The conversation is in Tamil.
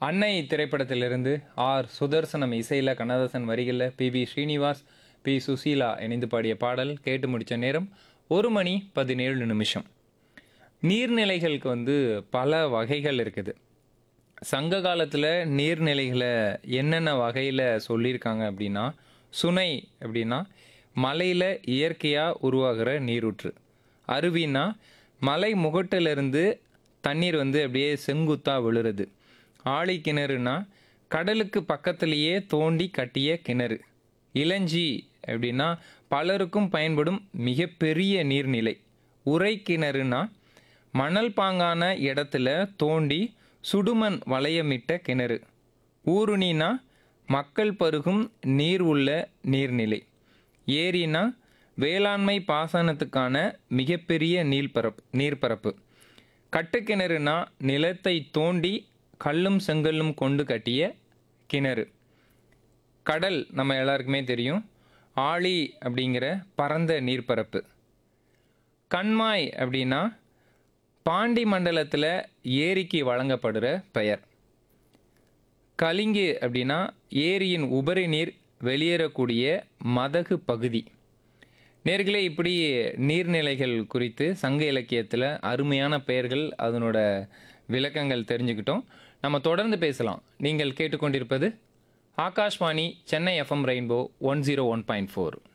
அன்னை திரைப்படத்திலிருந்து ஆர் சுதர்சனம் இசையில் கண்ணதாசன் வரிகளில் P B Srinivas P Susheela இணைந்து பாடிய பாடல் கேட்டு முடித்த நேரம் ஒரு மணி பதினேழு நிமிஷம் நீர்நிலைகளுக்கு வந்து பல வகைகள் இருக்குது சங்க காலத்தில் நீர்நிலைகளை என்னென்ன வகையில் சொல்லியிருக்காங்க அப்படின்னா சுனை அப்படின்னா மலையில் இயற்கையாக உருவாகிற நீரூற்று அருவினா மலை முகட்டிலிருந்து தண்ணீர் வந்து அப்படியே செங்குத்தாக விழுறது ஆழி கிணறுனா கடலுக்கு பக்கத்திலேயே தோண்டி கட்டிய கிணறு இளஞ்சி அப்படின்னா பலருக்கும் பயன்படும் மிகப்பெரிய நீர்நிலை உரை கிணறுனா மணல் பாங்கான இடத்துல தோண்டி சுடுமண் வளையமிட்ட கிணறு ஊருணினா மக்கள் பருகும் நீர் உள்ள நீர்நிலை ஏரினா வேளாண்மை பாசனத்துக்கான மிகப்பெரிய நீர்ப்பரப்பு நீர்ப்பரப்பு கட்டுக்கிணறுனா நிலத்தை தோண்டி கல்லும் செங்கல்லும் கொண்டு கட்டிய கிணறு கடல் நம்ம எல்லாருக்குமே தெரியும் ஆழி அப்படிங்கிற பரந்த நீர்ப்பரப்பு கண்மாய் அப்படின்னா பாண்டி மண்டலத்தில் ஏரிக்கு வழங்கப்படுற பெயர் கலிங்கு அப்படின்னா ஏரியின் உபரி நீர் வெளியேறக்கூடிய மதகு பகுதி நேர்களே இப்படி நீர்நிலைகள் குறித்து சங்க இலக்கியத்தில் அருமையான பெயர்கள் அதனோட விளக்கங்கள் தெரிஞ்சுக்கிட்டோம் நம்ம தொடர்ந்து பேசலாம் நீங்கள் கேட்டுக்கொண்டிருப்பது Aakashvani Chennai FM Rainbow one zero one point four